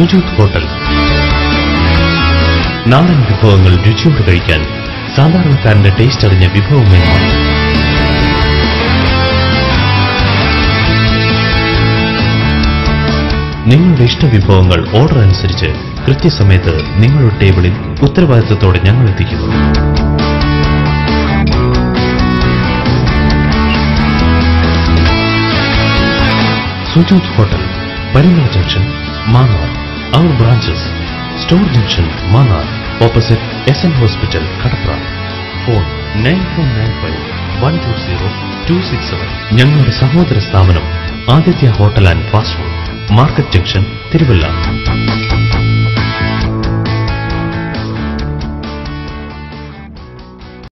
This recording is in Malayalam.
സുജൂത് ഹോട്ടൽ നാടൻ വിഭവങ്ങൾ രുചിയോട് കഴിക്കാൻ സാധാരണക്കാരന്റെ ടേസ്റ്റ് അറിഞ്ഞ വിഭവമേന്മ നിങ്ങളുടെ ഇഷ്ടവിഭവങ്ങൾ ഓർഡർ അനുസരിച്ച് കൃത്യസമയത്ത് നിങ്ങളുടെ ടേബിളിൽ ഉത്തരവാദിത്തത്തോടെ ഞങ്ങൾ എത്തിക്കുന്നു Sujood hotel Parimala junction Mannar our branches store junction Mannar opposite S N hospital Kadapra phone nine four nine five one two zero two six seven ഞങ്ങളുടെ സഹോദര സ്ഥാപനം Aditya hotel and fast food market junction Thiruvalla